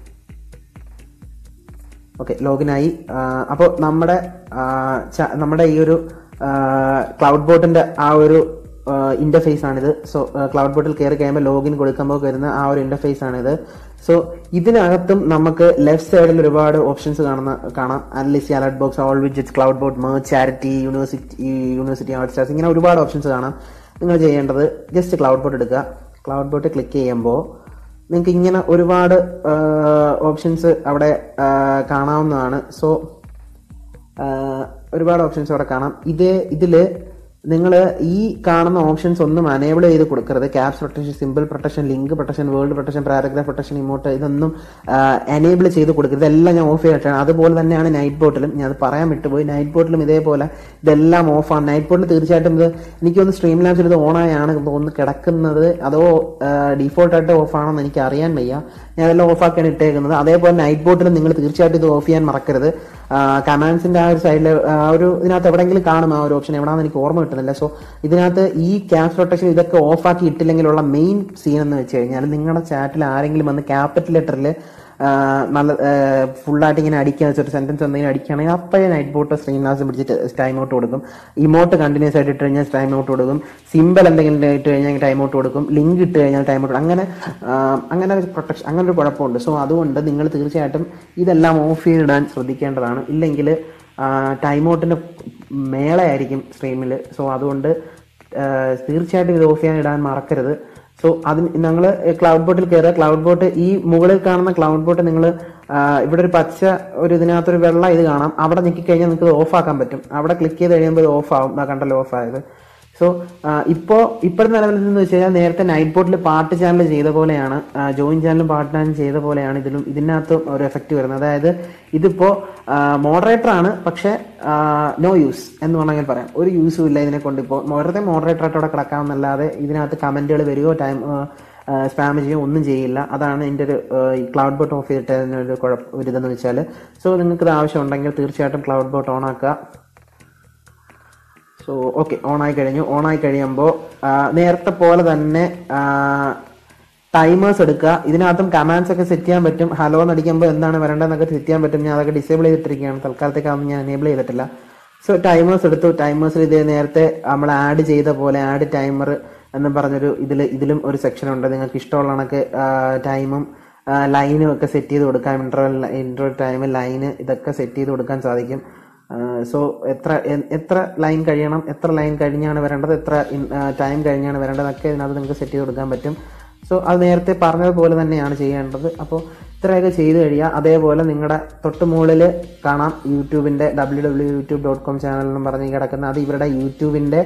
ഓക്കെ ലോഗിനായി അപ്പോൾ നമ്മുടെ നമ്മുടെ ഈ ഒരു ക്ലൗഡ് ബോട്ടിൻ്റെ ആ ഒരു ഇന്റർഫേസ് ആണിത് സോ ക്ലൗഡ് ബോട്ടിൽ കയറി കഴിയുമ്പോൾ ലോഗിൻ കൊടുക്കുമ്പോൾ വരുന്ന ആ ഒരു ഇന്റർഫേസ് ആണിത് സോ ഇതിനകത്തും നമുക്ക് ലെഫ്റ്റ് സൈഡിൽ ഒരുപാട് ഓപ്ഷൻസ് കാണുന്ന കാണാം analyst alert box all widgets cloud bot merch charity university university art stars ഇങ്ങനെ ഒരുപാട് ഓപ്ഷൻസ് കാണാം നിങ്ങൾ ചെയ്യേണ്ടത് ജസ്റ്റ് ക്ലൗഡ് ബോട്ട് എടുക്കുക ക്ലൗഡ് ബോട്ട് ക്ലിക്ക് ചെയ്യുമ്പോൾ നിങ്ങൾക്ക് ഇങ്ങനെ ഒരുപാട് ഓപ്ഷൻസ് അവിടെ കാണാവുന്നതാണ് സോ ഒരുപാട് ഓപ്ഷൻസ് അവിടെ കാണാം ഇത് ഇതിൽ നിങ്ങൾ ഈ കാണുന്ന ഓപ്ഷൻസ് ഒന്നും അനേബിൾ ചെയ്ത് കൊടുക്കരുത് caps protection symbol protection link protection word protection paragraph protection emote ഇതൊന്നും എനേബിൾ ചെയ്ത് കൊടുക്കരുത് ഇതെല്ലാം ഞാൻ ഓഫ് ചെയ്തിട്ടാണ് അതുപോലെ തന്നെയാണ് നൈറ്റ് ബോട്ടിലും ഞാൻ അത് പറയാൻ വിട്ടുപോയി നൈറ്റ് ബോട്ടിലും ഇതേപോലെ ഇതെല്ലാം ഓഫാണ് നൈറ്റ് ബോട്ടിൽ തീർച്ചയായിട്ടും ഇത് എനിക്കൊന്ന് സ്ട്രീം ലാബ്സിൽ ഇത് ഓണായാണ് ഒന്ന് കിടക്കുന്നത് അതോ ഡീഫോൾട്ടായിട്ട് ഓഫ് ആണെന്ന് എനിക്ക് അറിയാൻ വയ്യ ഞാൻ അതെല്ലാം ഓഫാക്കിയാണ് ഇട്ടേക്കുന്നത് അതേപോലെ നൈറ്റ് ബോട്ടിൽ നിങ്ങൾ തീർച്ചയായിട്ടും ഇത് ഓഫ് ചെയ്യാൻ മറക്കരുത് കമാൻഡ്സിന്റെ ആ ഒരു സൈഡിൽ ആ ഒരു ഇതിനകത്ത് എവിടെയെങ്കിലും കാണും ആ ഒരു ഓപ്ഷൻ എവിടെയാണെന്ന് എനിക്ക് ഓർമ്മ കിട്ടുന്നില്ല സോ ഇതിനകത്ത് ഈ ക്യാപ് പ്രൊട്ടക്ഷൻ ഇതൊക്കെ ഓഫ് ആക്കി ഇട്ടില്ലെങ്കിലുള്ള മെയിൻ സീൻ എന്ന് വെച്ച് കഴിഞ്ഞാൽ നിങ്ങളുടെ ചാറ്റിൽ ആരെങ്കിലും വന്ന് ക്യാപിറ്റൽ ലെറ്ററിൽ ആ, നല്ല ഫുള്ളായിട്ട് ഇങ്ങനെ അടിക്കുക വെച്ചൊരു സെന്റൻസ് എന്തെങ്കിലും അടിക്കുകയാണെങ്കിൽ അപ്പോഴേ നൈറ്റ് ബോട്ട് സ്ക്രീൻ ലാസ്റ്റ് പിടിച്ചിട്ട് ടൈം ഔട്ട് കൊടുക്കും ഇമോട്ട് കണ്ടിന്യൂസ് ആയിട്ട് ഇട്ട് കഴിഞ്ഞാൽ ടൈം ഔട്ട് കൊടുക്കും സിമ്പിൾ എന്തെങ്കിലും ഇട്ട് കഴിഞ്ഞാൽ ടൈം ഔട്ട് കൊടുക്കും ലിങ്ക് ഇട്ട് കഴിഞ്ഞാൽ ടൈം ഔട്ട് അങ്ങനെ ആ, അങ്ങനെ ഒരു പ്രൊട്ടക്ഷൻ അങ്ങനെ ഒരു കുഴപ്പമുണ്ട് സോ അതുകൊണ്ട് നിങ്ങൾ തീർച്ചയായിട്ടും ഇതെല്ലാം ഓഫ് ചെയ്തിടാൻ ശ്രദ്ധിക്കേണ്ടതാണ് ഇല്ലെങ്കിൽ ടൈം ഔട്ടിൻ്റെ മേളയായിരിക്കും സ്ട്രീമിൽ സോ അതുകൊണ്ട് ആ, തീർച്ചയായിട്ടും ഇത് ഓഫ് ചെയ്യാൻ ഇടാൻ മറക്കരുത് സോ അതിന് ഞങ്ങൾ ക്ലൗഡ് ബോട്ടിൽ കയറുക ക്ലൗഡ് ബോട്ട് ഈ മുകളിൽ കാണുന്ന ക്ലൗഡ് ബോട്ട് നിങ്ങൾ ഇവിടെ ഒരു പച്ച ഒരു ഇതിനകത്തൊരു വെള്ള ഇത് കാണാം അവിടെ ഞെക്കി കഴിഞ്ഞാൽ നിങ്ങൾക്ക് ഓഫ് ആക്കാൻ പറ്റും അവിടെ ക്ലിക്ക് ചെയ്ത് കഴിയുമ്പോൾ ഇത് ഓഫ് ആവും ദാ കണ്ടല്ലോ ഓഫ് ആയത് സോ ഇപ്പോൾ ഇപ്പോഴത്തെ നിലവിൽ നിന്ന് വെച്ച് കഴിഞ്ഞാൽ നേരത്തെ നൈറ്റ് ബോട്ടിൽ പാട്ട് ചാനൽ ചെയ്ത പോലെയാണ് ജോയിൻ ചാനലും പാട്ട് ചാനൽ ചെയ്ത പോലെയാണ് ഇതിലും ഇതിനകത്ത് ഒരു എഫക്റ്റ് വരുന്നത് അതായത് ഇതിപ്പോൾ മോഡറേറ്റർ ആണ് പക്ഷേ നോ യൂസ് എന്ന് വേണമെങ്കിൽ പറയാം ഒരു യൂസും ഇല്ല ഇതിനെ കൊണ്ട് ഇപ്പോൾ വെറുതെ മോഡറേറ്റർ ആയിട്ട് അവിടെ കിടക്കാമെന്നല്ലാതെ ഇതിനകത്ത് കമന്റുകൾ വരികയോ ടൈം സ്പാം ചെയ്യുകയോ ഒന്നും ചെയ്യില്ല അതാണ് എൻ്റെ ഒരു ക്ലൗഡ് ബോട്ട് ഓഫ് ചെയ്തിട്ട് ഒരു കുഴപ്പം ഒരു ഇതെന്ന് വെച്ചാൽ സോ നിങ്ങൾക്ക് ഇത് ആവശ്യമുണ്ടെങ്കിൽ തീർച്ചയായിട്ടും ക്ലൗഡ് ബോട്ട് ഓൺ ആക്കുക സോ ഓക്കെ ഓണായി കഴിഞ്ഞു ഓണായി കഴിയുമ്പോൾ നേരത്തെ പോലെ തന്നെ ടൈമേഴ്സ് എടുക്കുക ഇതിനകത്തും കമാൻഡ്സ് ഒക്കെ സെറ്റ് ചെയ്യാൻ പറ്റും ഹലോ എന്ന് അടിക്കുമ്പോൾ എന്താണ് വരേണ്ടതെന്നൊക്കെ സെറ്റ് ചെയ്യാൻ പറ്റും ഞാൻ അതൊക്കെ ഡിസേബിൾ ചെയ്തിട്ടിരിക്കുകയാണ് തൽക്കാലത്തേക്ക് അതൊന്നും ഞാൻ എനേബിൾ ചെയ്തിട്ടില്ല സോ ടൈമേഴ്സ് എടുത്തു ടൈമേഴ്സിൽ ഇത് നേരത്തെ നമ്മൾ ആഡ് ചെയ്ത പോലെ ആഡ് ടൈമർ എന്ന് പറഞ്ഞൊരു ഇതിൽ ഇതിലും ഒരു സെക്ഷൻ ഉണ്ട് നിങ്ങൾക്ക് ഇഷ്ടമുള്ള കണക്ക് ടൈമും ലൈനും ഒക്കെ സെറ്റ് ചെയ്ത് കൊടുക്കാം ഇൻ്റർവൽ ഇൻ്റർവൽ ടൈം ലൈന് ഇതൊക്കെ സെറ്റ് ചെയ്ത് കൊടുക്കാൻ സാധിക്കും സോ എത്ര എ- എത്ര ലൈൻ കഴിയണം എത്ര ലൈൻ കഴിഞ്ഞാണ് വരേണ്ടത് എത്ര ടൈം കഴിഞ്ഞാണ് വരേണ്ടതൊക്കെ ഇതിനകത്ത് നിങ്ങൾക്ക് സെറ്റ് ചെയ്ത് കൊടുക്കാൻ പറ്റും സോ അത് നേരത്തെ പറഞ്ഞതുപോലെ തന്നെയാണ് ചെയ്യേണ്ടത് അപ്പോൾ ഇത്രയൊക്കെ ചെയ്ത് കഴിയുക അതേപോലെ നിങ്ങളുടെ തൊട്ട് മുകളിൽ കാണാം യൂട്യൂബിൻ്റെ W W YouTube dot com channel എന്നും പറഞ്ഞ് കിടക്കുന്ന അത് ഇവരുടെ യൂട്യൂബിൻ്റെ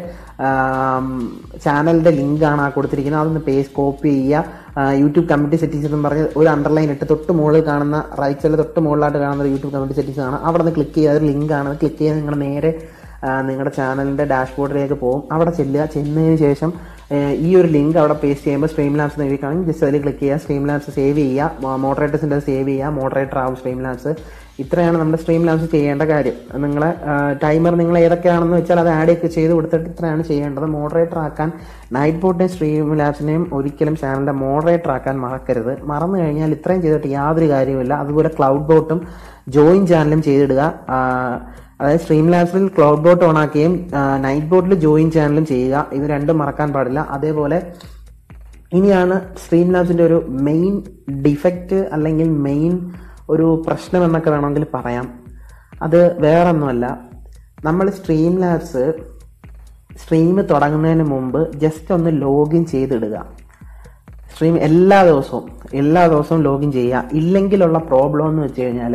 ചാനലിൻ്റെ ലിങ്കാണ് ആ കൊടുത്തിരിക്കുന്നത് അതൊന്ന് പേസ് കോപ്പി ചെയ്യുക ആ, യൂട്യൂബ് കമ്മ്യൂണിറ്റി സെറ്റിംഗ്സ് എന്ന് പറഞ്ഞ് ഒരു അണ്ടർലൈൻ ഇട്ട് തൊട്ട് മുകളിൽ കാണുന്ന റൈറ്റ് സൈഡിൽ തൊട്ട് മുകളിലായിട്ട് കാണുന്ന ഒരു യൂട്യൂബ് കമ്മ്യൂണിറ്റി സെറ്റിംഗ്സ് ആണ് അവിടെ നിന്ന് ക്ലിക്ക് ചെയ്യുക ഒരു ലിങ്കാണ് ക്ലിക്ക് ചെയ്ത് നിങ്ങൾ നേരെ ആ, നിങ്ങളുടെ ചാനലിൻ്റെ ഡാഷ്ബോർഡിലേക്ക് പോകും അവിടെ ചെല്ലുക ചെന്നതിന് ശേഷം ഏഹ്, ഈ ഒരു ലിങ്ക് അവിടെ പേസ്റ്റ് ചെയ്യുമ്പോൾ സ്ട്രീം ലാബ്സ് എഴുതി കാണും ജസ്റ്റ് അതിൽ ക്ലിക്ക് ചെയ്യുക സ്ട്രീം ലാബ്സ് സേവ് ചെയ്യുക മോഡറേറ്റേഴ്സിൻ്റെ സേവ് ചെയ്യുക മോഡറേറ്റർ ആവും സ്ട്രീം ലാബ്സ് ഇത്രയാണ് നമ്മുടെ സ്ട്രീം ലാബ്സ് ചെയ്യേണ്ട കാര്യം നിങ്ങളെ ടൈമർ നിങ്ങൾ ഏതൊക്കെയാണെന്ന് വെച്ചാൽ അത് ആഡ് ഒക്കെ ചെയ്ത് കൊടുത്തിട്ട് ഇത്രയാണ് ചെയ്യേണ്ടത് മോഡറേറ്റർ ആക്കാൻ നൈറ്റ് ബോട്ടിനെയും സ്ട്രീം ലാബ്സിനെയും ഒരിക്കലും ചാനലിൻ്റെ മോഡറേറ്റർ ആക്കാൻ മറക്കരുത് മറന്നു കഴിഞ്ഞാൽ ഇത്രയും ചെയ്തിട്ട് യാതൊരു കാര്യവുമില്ല അതുപോലെ ക്ലൗഡ് ബോട്ടും ജോയിൻ ചാനലും ചെയ്തിടുക ആ, അതായത് സ്ട്രീം ലാബ്സിൽ ക്ലൗഡ് ബോട്ട് ഓൺ ആക്കുകയും നൈറ്റ് ബോട്ടിൽ ജോയിൻ ചാനലും ചെയ്യുക ഇത് രണ്ടും മറക്കാൻ പാടില്ല അതേപോലെ ഇനിയാണ് സ്ട്രീം ലാബ്സിന്റെ ഒരു മെയിൻ ഡിഫക്റ്റ് അല്ലെങ്കിൽ മെയിൻ ഒരു പ്രശ്നം എന്നൊക്കെ വേണമെങ്കിൽ പറയാം അത് വേറൊന്നുമല്ല നമ്മൾ സ്ട്രീം ലാബ്സ് സ്ട്രീം തുടങ്ങുന്നതിന് മുമ്പ് ജസ്റ്റ് ഒന്ന് ലോഗിൻ ചെയ്തിടുക സ്ട്രീം എല്ലാ ദിവസവും എല്ലാ ദിവസവും ലോഗിൻ ചെയ്യുക ഇല്ലെങ്കിലുള്ള പ്രോബ്ലം എന്ന് വെച്ച് കഴിഞ്ഞാൽ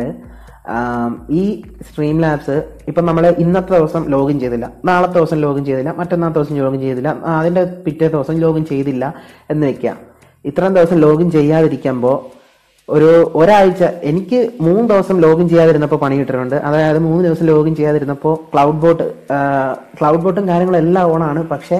ഈ സ്ട്രീം ലാബ്സ് ഇപ്പം നമ്മൾ ഇന്നത്തെ ദിവസം ലോഗിൻ ചെയ്തില്ല നാളത്തെ ദിവസം ലോഗിൻ ചെയ്തില്ല മറ്റന്നാളത്തെ ദിവസം ലോഗിൻ ചെയ്തില്ല ആ, അതിന്റെ പിറ്റേ ദിവസം ലോഗിൻ ചെയ്തില്ല എന്ന് വെക്കുക ഇത്രയും ദിവസം ലോഗിൻ ചെയ്യാതിരിക്കുമ്പോൾ ഒരു ഒരാഴ്ച എനിക്ക് മൂന്ന് ദിവസം ലോഗിൻ ചെയ്യാതിരുന്നപ്പോൾ പണി കിട്ടിയിട്ടുണ്ട് അതായത് മൂന്ന് ദിവസം ലോഗിൻ ചെയ്യാതിരുന്നപ്പോൾ ക്ലൗഡ് ബോട്ട് ക്ലൗഡ് ബോട്ടും കാര്യങ്ങളും എല്ലാം ഓണാണ് പക്ഷേ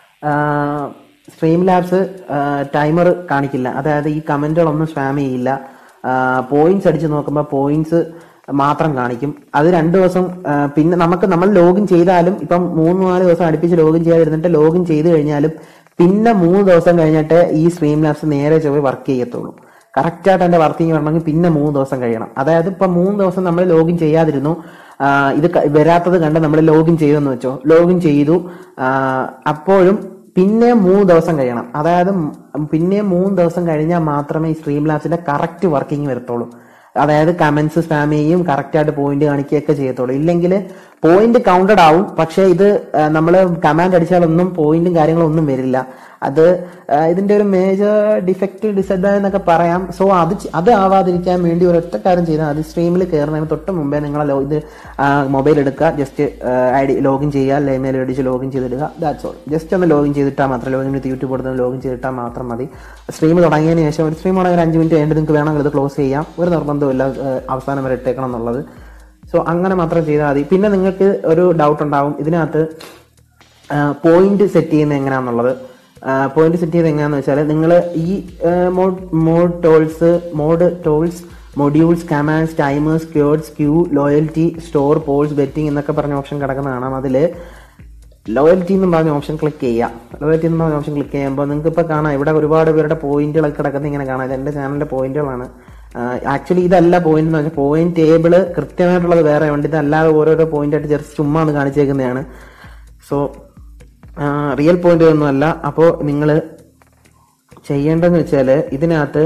സ്ട്രീം ലാബ്സ് ടൈമർ കാണിക്കില്ല അതായത് ഈ കമന്റുകളൊന്നും സ്പാം ചെയ്യില്ല പോയിന്റ്സ് അടിച്ച് നോക്കുമ്പോൾ പോയിന്റ്സ് മാത്രം കാണിക്കും അത് രണ്ട് ദിവസം ആ, പിന്നെ നമുക്ക് നമ്മൾ ലോഗിൻ ചെയ്താലും ഇപ്പം മൂന്ന് നാല് ദിവസം അടുപ്പിച്ച് ലോഗിൻ ചെയ്യാതിരുന്നിട്ട് ലോഗിൻ ചെയ്ത് കഴിഞ്ഞാലും പിന്നെ മൂന്ന് ദിവസം കഴിഞ്ഞിട്ട് ഈ സ്ട്രീം ലാബ്സ് നേരെ ചൊവ്വേ വർക്ക് ചെയ്യത്തുള്ളൂ കറക്റ്റായിട്ട് എൻ്റെ വർക്കിംഗ് വരണമെങ്കിൽ പിന്നെ മൂന്ന് ദിവസം കഴിയണം അതായത് ഇപ്പം മൂന്ന് ദിവസം നമ്മൾ ലോഗിൻ ചെയ്യാതിരുന്നു ആ, ഇത് ക- വരാത്തത് കണ്ട് നമ്മൾ ലോഗിൻ ചെയ്തെന്ന് വെച്ചോ ലോഗിൻ ചെയ്തു ആ, അപ്പോഴും പിന്നെ മൂന്ന് ദിവസം കഴിയണം അതായത് ഉം പിന്നെ മൂന്ന് ദിവസം കഴിഞ്ഞാൽ മാത്രമേ ഈ സ്ട്രീം ലാബ്സിന്റെ കറക്റ്റ് വർക്കിംഗ് വരത്തുള്ളൂ അതായത് കമന്റ്സ് സ്പാം ചെയ്യും കറക്റ്റ് ആയിട്ട് പോയിന്റ് കാണിക്കുകയൊക്കെ ചെയ്യത്തുള്ളൂ ഇല്ലെങ്കിൽ പോയിന്റ് കൗണ്ടഡ് ആവും പക്ഷേ ഇത് നമ്മൾ കമാൻഡ് അടിച്ചാലൊന്നും പോയിന്റും കാര്യങ്ങളും ഒന്നും വരില്ല അത് ആ, ഇതിന്റെ ഒരു മേജർ ഡിഫക്റ്റ് ഡിസഡ്വാൻറ്റേജ് എന്നൊക്കെ പറയാം സോ അത് ചെ- അത് ആവാതിരിക്കാൻ വേണ്ടി ഒരൊറ്റ കാര്യം ചെയ്താൽ അത് സ്ട്രീമിൽ കയറുന്നതിന് തൊട്ട് മുമ്പേ നിങ്ങൾ ഇത് മൊബൈൽ എടുക്കുക ജസ്റ്റ് ഐ ഡി ലോഗിൻ ചെയ്യുക ലൈമെയിൽ അടിച്ച് ലോഗിൻ ചെയ്തിടുക ദാറ്റ്സ് ഓൾ ജസ്റ്റ് ഒന്ന് ലോഗിൻ ചെയ്തിട്ടാൽ മാത്രം ലോഗിൻ വിത്ത് യൂട്യൂബ് കൊടുത്ത് ലോഗിൻ ചെയ്തിട്ടാൽ മാത്രം മതി സ്ട്രീം തുടങ്ങിയതിന് ശേഷം ഒരു സ്ട്രീം ആണെങ്കിൽ ഒരു അഞ്ച് മിനിറ്റ് കഴിഞ്ഞിട്ട് നിങ്ങൾക്ക് വേണമെങ്കിൽ ഇത് ക്ലോസ് ചെയ്യാം ഒരു നിർബന്ധമില്ല ആ, അവസാനം വരെ ഇട്ടേക്കണം എന്നുള്ളത് സോ അങ്ങനെ മാത്രം ചെയ്താൽ മതി പിന്നെ നിങ്ങൾക്ക് ഒരു ഡൗട്ട് ഉണ്ടാവും ഇതിനകത്ത് പോയിന്റ് സെറ്റ് ചെയ്യുന്നത് എങ്ങനെയാണെന്നുള്ളത് പോയിന്റ് സെറ്റ് ചെയ്യുന്നത് എങ്ങനെയാണെന്ന് വെച്ചാൽ നിങ്ങൾ ഈ mod mod tools mod tools modules commands timers quotes queue loyalty store polls betting എന്നൊക്കെ പറഞ്ഞ ഓപ്ഷൻ കിടക്കുന്ന കാണാം അതിൽ ലോയൽറ്റി എന്ന് പറഞ്ഞ ഓപ്ഷൻ ക്ലിക്ക് ചെയ്യാം ലോയൽറ്റി എന്ന് പറഞ്ഞ ഓപ്ഷൻ ക്ലിക്ക് ചെയ്യുമ്പോൾ നിങ്ങൾക്ക് ഇപ്പോൾ കാണാം ഇവിടെ ഒരുപാട് പേരുടെ പോയിന്റുകളൊക്കെ കിടക്കുന്നത് ഇങ്ങനെ കാണാം ഇത് എൻ്റെ ചാനലിൻ്റെ പോയിന്റുകളാണ് ആക്ച്വലി ഇതല്ല പോയിന്റ് എന്ന് വെച്ചാൽ പോയിന്റ് ടേബിള് കൃത്യമായിട്ടുള്ളത് വേറെ ഉണ്ട് ഇതല്ലാതെ ഓരോരോ പോയിന്റ് ആയിട്ട് ജസ്റ്റ് ചുമ്മാ ഒന്ന് കാണിച്ചേക്കുന്നതാണ് സോ റിയൽ പോയിന്റ് ഒന്നും അല്ല അപ്പോൾ നിങ്ങൾ ചെയ്യേണ്ടതെന്ന് വെച്ചാൽ ഇതിനകത്ത്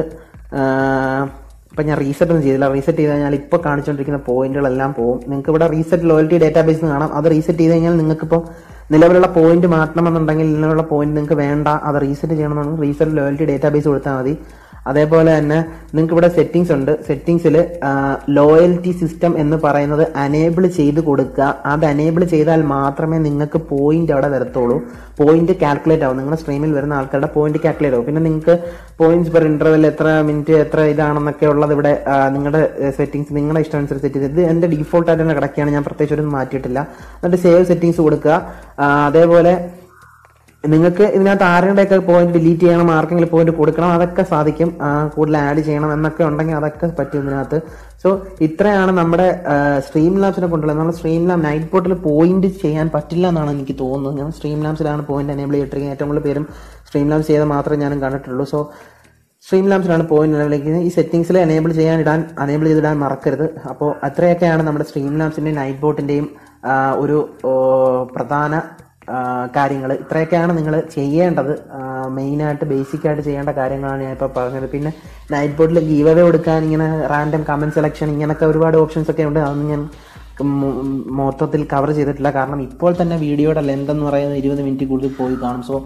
ഇപ്പം ഞാൻ റീസെറ്റ് ഒന്നും ചെയ്തില്ല റീസെറ്റ് ചെയ്ത് കഴിഞ്ഞാൽ ഇപ്പോൾ കാണിച്ചുകൊണ്ടിരിക്കുന്ന പോയിന്റുകളെല്ലാം പോകും നിങ്ങൾക്ക് ഇവിടെ റീസെറ്റ് ലോയൽറ്റി ഡേറ്റാബേസ് കാണാം അത് റീസെറ്റ് ചെയ്ത് കഴിഞ്ഞാൽ നിങ്ങൾക്കിപ്പോൾ നിലവിലുള്ള പോയിന്റ് മാറ്റണമെന്നുണ്ടെങ്കിൽ നിലവിലുള്ള പോയിന്റ് നിങ്ങൾക്ക് വേണ്ട അത് റീസെറ്റ് ചെയ്യണമെന്നുണ്ടെങ്കിൽ റീസെറ്റ് ലോയൽറ്റി ഡേറ്റാബേസ് കൊടുത്താൽ മതി അതേപോലെ തന്നെ നിങ്ങൾക്ക് ഇവിടെ സെറ്റിംഗ്സ് ഉണ്ട് സെറ്റിംഗ്സിൽ ലോയൽറ്റി സിസ്റ്റം എന്ന് പറയുന്നത് അനേബിൾ ചെയ്ത് കൊടുക്കുക അത് അനേബിൾ ചെയ്താൽ മാത്രമേ നിങ്ങൾക്ക് പോയിന്റ് അവിടെ വരത്തുള്ളൂ പോയിന്റ് കാൽക്കുലേറ്റ് ആവും നിങ്ങളുടെ സ്ട്രീമിൽ വരുന്ന ആൾക്കാരുടെ പോയിന്റ് കാൽക്കുലേറ്റ് ആവും പിന്നെ നിങ്ങൾക്ക് പോയിന്റ്സ് പെർ ഇന്റർവെൽ എത്ര മിനിറ്റ് എത്ര ഇതാണെന്നൊക്കെ ഉള്ളത് ഇവിടെ ആ, നിങ്ങളുടെ സെറ്റിംഗ്സ് നിങ്ങളുടെ ഇഷ്ടം അനുസരിച്ച് സെറ്റ് ചെയ്ത് ഇത് എന്റെ ഡീഫോൾട്ട് ആയിട്ട് തന്നെ കിടക്കുകയാണ് ഞാൻ പ്രത്യേകിച്ച് ഒരു മാറ്റിയിട്ടില്ല എന്നിട്ട് സേവ് സെറ്റിംഗ്സ് കൊടുക്കുക ആ, അതേപോലെ നിങ്ങൾക്ക് ഇതിനകത്ത് ആരുടെയൊക്കെ പോയിന്റ് ഡിലീറ്റ് ചെയ്യണം ആർക്കെങ്കിലും പോയിന്റ് കൊടുക്കണം അതൊക്കെ സാധിക്കും ആ, കൂടുതൽ ആഡ് ചെയ്യണം എന്നൊക്കെ ഉണ്ടെങ്കിൽ അതൊക്കെ പറ്റും ഇതിനകത്ത് സോ ഇത്രയാണ് നമ്മുടെ സ്ട്രീം ലാബ്സിനെ കൊണ്ടുള്ള നമ്മൾ സ്ട്രീം ലാബ് നൈറ്റ് പോർട്ടിൽ പോയിന്റ് ചെയ്യാൻ പറ്റില്ല എന്നാണ് എനിക്ക് തോന്നുന്നത് ഞാൻ സ്ട്രീം ലാബ്സിലാണ് പോയിന്റ് എനേബിൾ ചെയ്തിട്ടിരിക്കുന്നത് ഏറ്റവും കൂടുതൽ പേരും സ്ട്രീം ലാബ്സ് ചെയ്താൽ മാത്രമേ ഞാനും കണ്ടിട്ടുള്ളൂ സോ സ്ട്രീം ലാബ്സിലാണ് പോയിന്റ് എനേബിൾ ഈ സെറ്റിംഗ്സിൽ എനേബിൾ ചെയ്യാൻ ഇടാൻ അനേബിൾ ചെയ്തിടാൻ മറക്കരുത് അപ്പോൾ അത്രയൊക്കെയാണ് നമ്മുടെ സ്ട്രീം ലാബ്സിൻ്റെയും നൈറ്റ് ബോട്ടിൻ്റെയും ഒരു ഓ, പ്രധാന കാര്യങ്ങൾ ഇത്രയൊക്കെയാണ് നിങ്ങൾ ചെയ്യേണ്ടത് മെയിനായിട്ട് ബേസിക് ആയിട്ട് ചെയ്യേണ്ട കാര്യങ്ങളാണ് ഞാൻ ഇപ്പോൾ പറഞ്ഞത് പിന്നെ നൈറ്റ് ബോട്ടിൽ ഗീവ് അവേ കൊടുക്കാൻ ഇങ്ങനെ റാൻഡം കമന്റ് സെലക്ഷൻ ഇങ്ങനൊക്കെ ഒരുപാട് ഓപ്ഷൻസ് ഒക്കെ ഉണ്ട് അതൊന്നും ഞാൻ മൊ- മൊത്തത്തിൽ കവർ ചെയ്തിട്ടില്ല കാരണം ഇപ്പോൾ തന്നെ വീഡിയോയുടെ ലെന്ത് എന്ന് പറയുന്നത് ഇരുപത് മിനിറ്റ് കൂടുതൽ പോയി കാണും സോ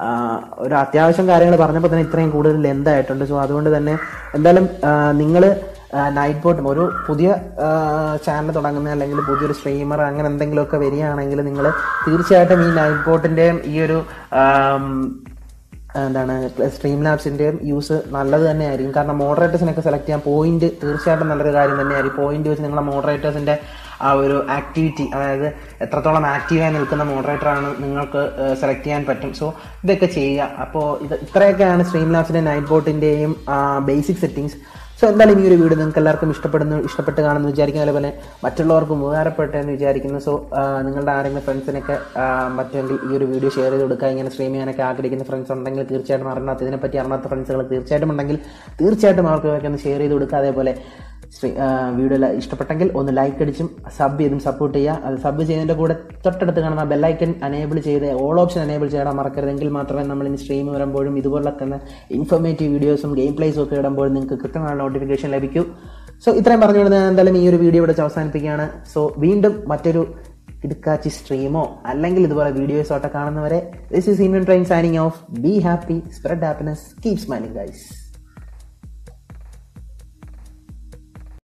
ഒരു അത്യാവശ്യം കാര്യങ്ങൾ പറഞ്ഞപ്പോൾ തന്നെ ഇത്രയും കൂടുതൽ ലെന്ത് ആയിട്ടുണ്ട് സോ അതുകൊണ്ട് തന്നെ എന്തായാലും നിങ്ങൾ നൈറ്റ് ബോട്ടും ഒരു പുതിയ ചാനൽ തുടങ്ങുന്ന അല്ലെങ്കിൽ പുതിയൊരു സ്ട്രീമർ അങ്ങനെ എന്തെങ്കിലുമൊക്കെ വരികയാണെങ്കിൽ നിങ്ങൾ തീർച്ചയായിട്ടും ഈ നൈറ്റ് ബോട്ടിൻ്റെയും ഈ ഒരു ആം, എന്താണ് സ്ട്രീം ലാബ്സിൻ്റെയും യൂസ് നല്ലത് തന്നെയായിരിക്കും കാരണം മോഡറേറ്റേഴ്സിനൊക്കെ സെലക്ട് ചെയ്യാൻ പോയിന്റ് തീർച്ചയായിട്ടും നല്ലൊരു കാര്യം തന്നെയായിരിക്കും പോയിന്റ് വെച്ച് നിങ്ങളുടെ മോഡറേറ്റേഴ്സിൻ്റെ ആ ഒരു ആക്ടിവിറ്റി അതായത് എത്രത്തോളം ആക്റ്റീവായി നിൽക്കുന്ന മോഡറേറ്ററാണ് നിങ്ങൾക്ക് സെലക്ട് ചെയ്യാൻ പറ്റും സോ ഇതൊക്കെ ചെയ്യുക അപ്പോൾ ഇത് ഇത്രയൊക്കെയാണ് സ്ട്രീം ലാബ്സിൻ്റെ നൈറ്റ് ബോട്ടിൻ്റെയും ബേസിക് സെറ്റിങ്സ് സോ എന്തായാലും ഈ ഒരു വീഡിയോ നിങ്ങൾക്ക് എല്ലാവർക്കും ഇഷ്ടപ്പെടുന്നു ഇഷ്ടപ്പെട്ട് കാണുന്നു വിചാരിക്കുന്ന അതുപോലെ മറ്റുള്ളവർക്കും ഉപകാരപ്പെട്ടു എന്ന് വിചാരിക്കുന്നു സോ നിങ്ങളുടെ ആരെങ്കിലും ഫ്രണ്ട്സിനൊക്കെ പറ്റുമെങ്കിൽ ഈ ഒരു വീഡിയോ ഷെയർ ചെയ്ത് കൊടുക്കുക ഇങ്ങനെ സ്ട്രീം ചെയ്യാനൊക്കെ ആഗ്രഹിക്കുന്ന ഫ്രണ്ട്സ് ഉണ്ടെങ്കിൽ തീർച്ചയായിട്ടും അറിഞ്ഞാത്ത ഇതിനെപ്പറ്റി അറിഞ്ഞാത്ത ഫ്രണ്ട്സുകൾ തീർച്ചയായിട്ടും ഉണ്ടെങ്കിൽ തീർച്ചയായിട്ടും അവർക്ക് ഒന്ന് ഷെയർ ചെയ്ത് കൊടുക്കുക അതേപോലെ വീഡിയോ ഇഷ്ടപ്പെട്ടെങ്കിൽ ഒന്ന് ലൈക്ക് അടിച്ചും സബ് ചെയ്തും സപ്പോർട്ട് ചെയ്യുക അത് സബ് ചെയ്യുന്നതിൻ്റെ കൂടെ തൊട്ടടുത്ത് കാണുന്ന ബെല്ലൈക്കൻ അനേബിൾ ചെയ്ത് ഓൾ ഓപ്ഷൻ അനേബിൾ ചെയ്യാൻ മറക്കരുതെങ്കിൽ മാത്രമേ നമ്മൾ ഇനി സ്ട്രീം വരുമ്പോഴും ഇതുപോലുള്ള തന്നെ ഇൻഫോർമേറ്റീവ് വീഡിയോസും ഗെയിം പ്ലേസും ഒക്കെ ഇടുമ്പോൾ നിങ്ങൾക്ക് കൃത്യമായ നോട്ടിഫിക്കേഷൻ ലഭിക്കൂ സോ ഇത്രയും പറഞ്ഞുകൊണ്ട് ഞാൻ എന്തായാലും ഈ ഒരു വീഡിയോ ഇവിടെ വെച്ച് അവസാനിപ്പിക്കുകയാണ് സോ വീണ്ടും മറ്റൊരു ഇടുക്കാച്ചി സ്ട്രീമോ അല്ലെങ്കിൽ ഇതുപോലെ വീഡിയോസോട്ടെ കാണുന്നവരെ this is invent train signing off be happy spread happiness keep smiling guys